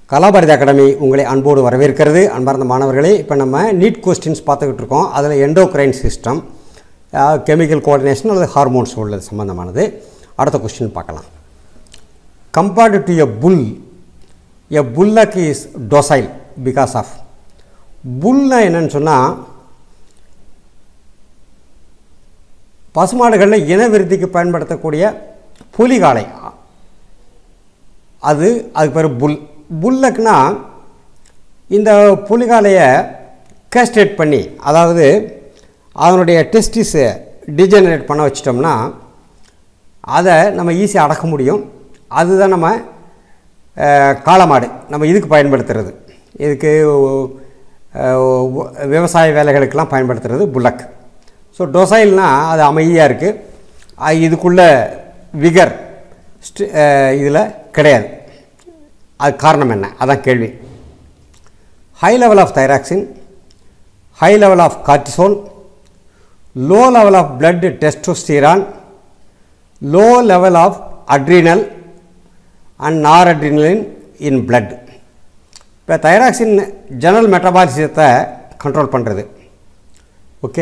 Kalabharathi academy உங்களை அன்போடு வரவேற்கிறது அன்பார்ந்த மாணவர்களே இப்போ நம்ம நீட் கொஸ்டின்ஸ் பார்த்துக்கிட்டு இருக்கோம் அதில் எண்டோக்ரைன் சிஸ்டம் கெமிக்கல் கோஆர்டினேஷன் அல்லது ஹார்மோன்ஸ் உள்ளது சம்பந்தமானது அடுத்த கொஸ்டின் பார்க்கலாம் compared to a bull a bullock is docile because of புல்னா என்னன்னு சொன்னால் பசுமாடுகளில் இனவிருத்திக்கு பயன்படுத்தக்கூடிய புலிகாலை அது அதுக்கு பேர் புல் புல்லக்குனா இந்த புலிகாலையை கேஸ்ட்ரேட் பண்ணி அதாவது அதனுடைய டெஸ்டிஸை டிஜெனரேட் பண்ண வச்சிட்டோம்னா அதை நம்ம ஈஸியாக அடக்க முடியும் அதுதான் நம்ம அஹ், காளமாடு நம்ம இதுக்கு பயன்படுத்துறது இதுக்கு அஹ், விவசாய வேலைகளுக்கெல்லாம் பயன்படுத்துறது புல்லக் ஸோ டொசைல்னால் அது அமைதியாக இருக்குது இதுக்குள்ள விகர் இதில் கிடையாது அது காரணம் என்ன அதான் கேள்வி high level of thyroxine high level of cortisol low level of blood testosterone low level of adrenal and nor adrenaline in blood இப்போ தைராக்சின் ஜெனரல் மெட்டபாலிசத்தை கண்ட்ரோல் பண்ணுறது okay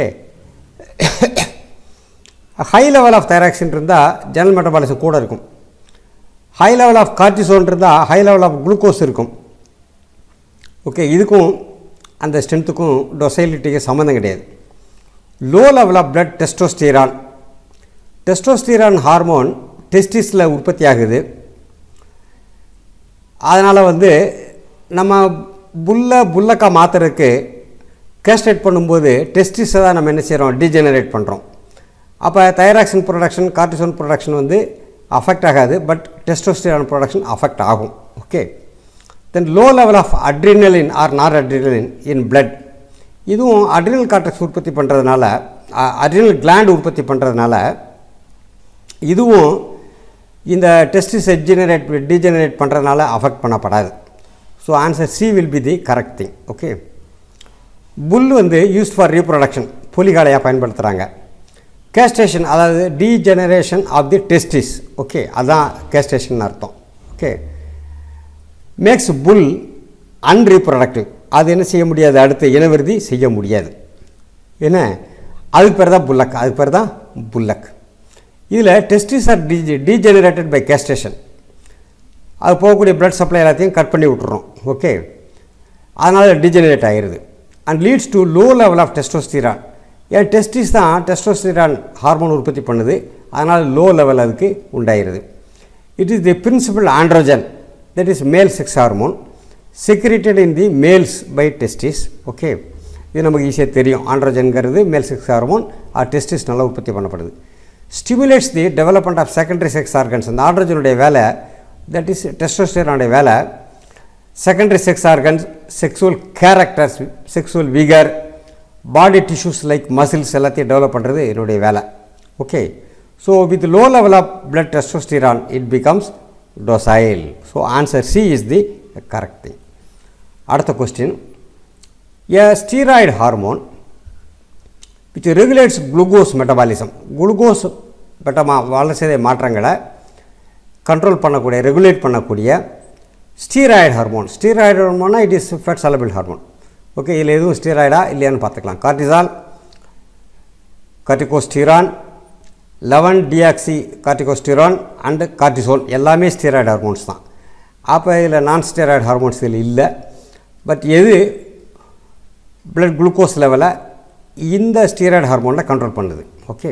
high level of thyroxine இருந்தால் ஜெனரல் மெட்டபாலிசம் கூட இருக்கும் high level of cortisone இருந்தால் high level of glucose இருக்கும் okay இதுக்கும் அந்த ஸ்ட்ரென்த்துக்கும் டொசைலிட்டிக்கு சம்மந்தம் கிடையாது low level of blood testosterone testosterone hormone டெஸ்டிஸில் உற்பத்தி ஆகுது அதனால் வந்து நம்ம புல்ல புல்லக்கா மாற்றுறதுக்கு கேஸ்ட்ரேட் பண்ணும்போது டெஸ்டிஸை தான் நம்ம என்ன செய்கிறோம் டீஜெனரேட் பண்ணுறோம் அப்போ தைராக்சின் ப்ரொடக்ஷன் கார்டிசோன் ப்ரொடக்ஷன் வந்து அஃபெக்ட் ஆகாது பட் டெஸ்டோஸ்டிரான் ப்ரொடக்ஷன் அஃபெக்ட் ஆகும் okay then low level of adrenaline or nor adrenaline in blood இதுவும் அட்ரினல் கார்டெக்ஸ் உற்பத்தி பண்ணுறதுனால அட்ரினல் கிளாண்ட் உற்பத்தி பண்ணுறதுனால இதுவும் இந்த டெஸ்டிஸை ஜெனரேட் டீஜெனரேட் பண்ணுறதுனால அஃபெக்ட் பண்ணப்படாது so answer C will be the correct thing okay bull வந்து யூஸ் ஃபார் ரீப்ரொடக்ஷன் புலிகாலையாக பயன்படுத்துகிறாங்க கேஸ்டேஷன் அதாவது degeneration of the testis okay அதான் கேஸ்டேஷன் அர்த்தம் ஓகே மேக்ஸ் புல் அன்ரீப்ரொடக்டிவ் அது என்ன செய்ய முடியாது அடுத்து இனவிருதி செய்ய முடியாது என்ன அதுக்கு பேர் தான் புல்லக் அதுக்கு பேர் தான் புல்லக் இதில் testis are the degenerated by castration அது போகக்கூடிய பிளட் சப்ளை எல்லாத்தையும் கட் பண்ணி விட்டுறோம் ஓகே அதனால் டீஜெனரேட் ஆகிடுது and leads to low level of testosterone ஏன் டெஸ்டிஸ் தான் டெஸ்டோஸ்டிரான் ஹார்மோன் உற்பத்தி பண்ணுது அதனால் லோ லெவல் அதுக்கு உண்டாயிருது it is the principal androgen that is male sex hormone secreted in the males by testis okay இது நமக்கு ஈஸியாக தெரியும் ஆண்ட்ரோஜன்கிறது மேல் செக்ஸ் ஹார்மோன் ஆர் டெஸ்டிஸ் நல்லா உற்பத்தி பண்ணப்படுது stimulates the development of secondary sex organs அந்த ஆண்ட்ரோஜனுடைய வேலை தட் இஸ் டெஸ்டோஸ்டேரானுடைய வேலை secondary sex organs sexual characters sexual vigour body tissues like muscles எல்லாத்தையும் டெவலப் பண்ணுறது என்னுடைய வேலை okay so with low level of blood testosterone it becomes docile so answer C is the correct thing அடுத்த question a steroid hormone which regulates glucose metabolism glucose மெட்டமா வளர்ச்சிதை மாற்றங்களை control பண்ணக்கூடிய regulate பண்ணக்கூடிய ஸ்டீராய்டு ஹார்மோன் ஸ்டீராய்டு ஹார்மோனா it is fat soluble hormone okay இதில் எதுவும் ஸ்டீராய்டா இல்லையான்னு பார்த்துக்கலாம் cortisol corticosterone eleven deoxy corticosterone and cortisol எல்லாமே ஸ்டீராய்டு ஹார்மோன்ஸ் தான் அப்போ இதில் நான் ஸ்டீராய்டு ஹார்மோன்ஸ் இதில் இல்லை பட் எது பிளட் குளுக்கோஸ் லெவலை இந்த ஸ்டீராய்டு ஹார்மோனில் கண்ட்ரோல் பண்ணுது ஓகே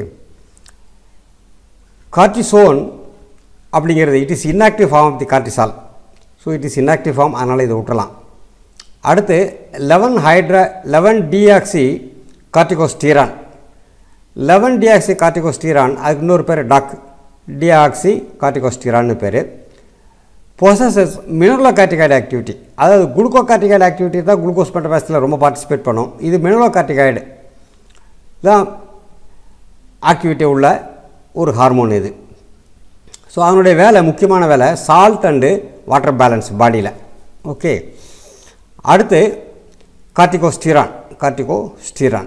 கார்டிசோன் அப்படிங்கிறது it is inactive form of the cortisol so it is inactive form அதனால் இதை விட்டுறலாம் அடுத்து eleven hydro eleven deoxy corticosterone eleven deoxy corticosterone அதுக்கு இன்னொரு பேர் டாக் டிஆக்சி கார்டிகோஸ்டீரான்னு பேர் பொசஸஸ் மினரலோகார்டிகாய்டு ஆக்டிவிட்டி அதாவது குளுக்கோகார்டிகாய்டு ஆக்டிவிட்டி தான் குளுக்கோஸ் மெட்டபாசிஸில் ரொம்ப பார்ட்டிசிபேட் பண்ணும் இது மினரலோகார்டிகாய்டு தான் ஆக்டிவிட்டி உள்ள ஒரு ஹார்மோன் இது ஸோ அதனுடைய வேலை முக்கியமான வேலை சால்ட் அண்டு வாட்டர் பேலன்ஸ் பாடியில் ஓகே அடுத்து கார்டிகோஸ்டீரான் கார்டிகோஸ்டீரான்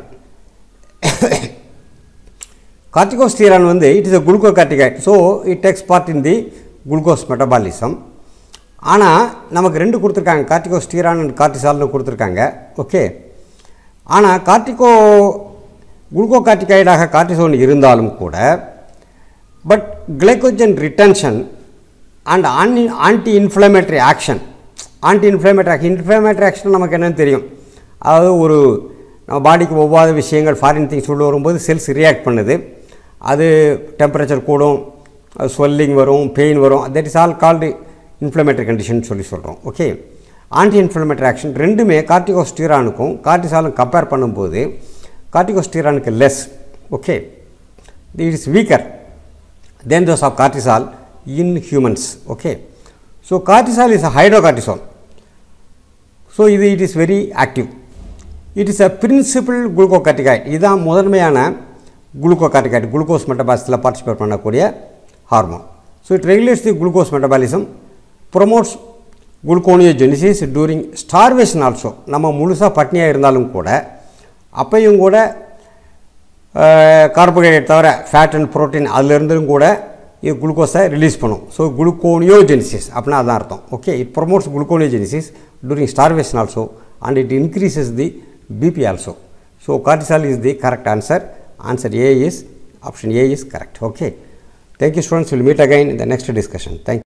கார்டிகோஸ்டீரான் வந்து it is a glucocorticoid so it takes part in the glucose metabolism ஆனால் நமக்கு ரெண்டு கொடுத்துருக்காங்க கார்டிகோ ஸ்டீரான் அண்ட் கார்டிசால்னு கொடுத்துருக்காங்க ஓகே ஆனால் கார்டிகோ குளுக்கோ கார்டிகாய்டாக கார்டிசோன் இருந்தாலும் கூட but glycogen retention and anti anti inflammatory action anti inflammatory action inflammatory action நமக்கு என்னன்னு தெரியும் அதாவது ஒரு நம்ம பாடிக்கு ஒவ்வாத விஷயங்கள் ஃபாரின் திங்ஸ் உள்ள வரும்போது செல்ஸ் ரியாக்ட் பண்ணுது அது டெம்பரேச்சர் கூடும் ஸ்வெல்லிங் வரும் பெயின் வரும் that is all called inflammatory condition சொல்லி சொல்கிறோம் ஓகே ஆன்டி இன்ஃப்ளமேட்டரி ஆக்ஷன் ரெண்டுமே கார்டிகோஸ்டீரானுக்கும் கார்டிசாலும் கம்பேர் பண்ணும்போது கார்டிகோஸ்டீரானுக்கு less okay it is weaker than those of cortisol in humans okay so cortisol is a hydrocortisol so இது it is very active it is a principal glucocorticoid இதுதான் முதன்மையான glucocorticoid glucose மெட்டபாலிசத்தில் participate பண்ணக்கூடிய hormone so it regulates the glucose metabolism promotes gluconeogenesis during starvation also நம்ம முழுசாக பட்னியாக இருந்தாலும் கூட அப்பையும் கூட கார்போஹைட்ரேட் தவிர ஃபேட் அண்ட் ப்ரோட்டீன் அதுலேருந்தும் கூட இது குளுக்கோஸை ரிலீஸ் பண்ணும் ஸோ குளுக்கோனியோஜெனிசிஸ் அப்படின்னா அதான் அர்த்தம் okay it promotes gluconeogenesis during starvation also and it increases the BP also so cortisol is the correct answer answer A is option A is correct okay thank you students will meet again in the next discussion thank you